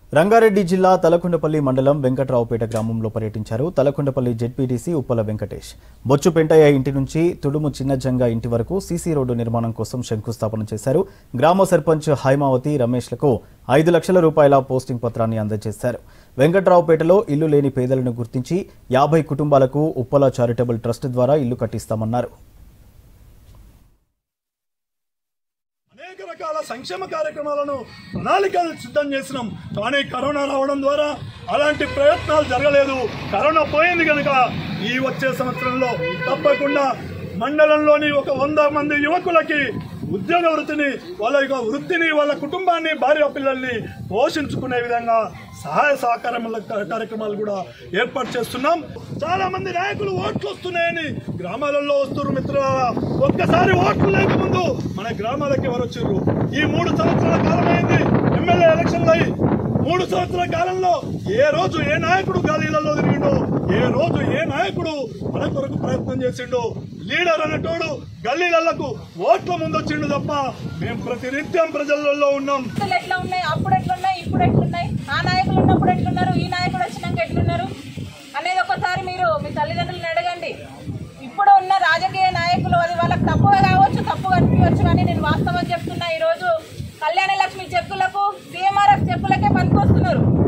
రంగారెడ్డి జిల్లా తలకొండపల్లి మండలం వెంకట్రావుపేట గ్రామంలో పర్యటించారు తలకొండపల్లి జెడ్పీటీసీ ఉప్పల వెంకటేష్ బొచ్చు పెంటయ్య ఇంటి నుంచి తుడుము చిన్నజంగా ఇంటి వరకు సీసీ రోడ్డు నిర్మాణం కోసం శంకుస్థాపన చేశారు గ్రామ సర్పంచ్ హైమావతి రమేష్లకు ఐదు లక్షల రూపాయల పోస్టింగ్ పత్రాన్ని అందజేశారు వెంకట్రావుపేటలో ఇల్లు లేని పేదలను గుర్తించి యాభై కుటుంబాలకు ఉప్పల చారిటబుల్ ట్రస్ట్ ద్వారా ఇల్లు కట్టిస్తామన్నారు అనేక రకాల సంక్షేమ కార్యక్రమాలను ప్రణాళికలు సిద్ధం చేసినాం కానీ కరోనా రావడం ద్వారా అలాంటి ప్రయత్నాలు జరగలేదు కరోనా పోయింది కనుక ఈ వచ్చే సంవత్సరంలో తప్పకుండా మండలంలోని ఒక వంద మంది యువకులకి ఉద్యోగ వృత్తిని వాళ్ళ యొక్క వృత్తిని వాళ్ళ కుటుంబాన్ని భార్య పిల్లల్ని పోషించుకునే విధంగా సహాయ సహకారముల కార్యక్రమాలు కూడా ఏర్పాటు చేస్తున్నాం చాలా మంది నాయకులు ఓట్లు వస్తున్నాయని గ్రామాలలో వస్తున్నారు మిత్రులారా ఒక్కసారి ఓట్లు లేకముందు మన గ్రామాలకి ఎవరు వచ్చారు ఈ మూడు సంవత్సరాల కాలమైంది ఎమ్మెల్యే ఎలక్షన్లు అయ్యి మూడు సంవత్సరాల కాలంలో ఏ రోజు ఏ నాయకుడు గాలీలలో తిరిగిండో ఏ రోజు ఏ నాయకుడు మన కొరకు ప్రయత్నం చేసిండో లీడర్ అనేటోడు గల్లీలకు ఓట్ల ముందు వచ్చిండు తప్ప మేము ప్రతినిత్యం ప్రజలలో ఉన్నాం పరిస్థితులు ఎట్లా ఉన్నాయి అప్పుడు ఎట్లున్నాయి ఇప్పుడు ఎట్లున్నాయి ఆ నాయకులు ఉన్నప్పుడు ఎట్లున్నారు ఈ నాయకుడు వచ్చినాక ఎట్లున్నారు అనేది ఒకసారి మీరు మీ తల్లిదండ్రులను అడగండి ఇప్పుడు ఉన్న రాజకీయ నాయకులు అది వాళ్ళకి తప్పుగా కావచ్చు తప్పుగా అనిపించవచ్చు కానీ నేను వాస్తవం చెప్తున్నా ఈ రోజు కళ్యాణ లక్ష్మి చెక్కులకు సీఎంఆర్ఎఫ్ చెక్కులకే పనికొస్తున్నారు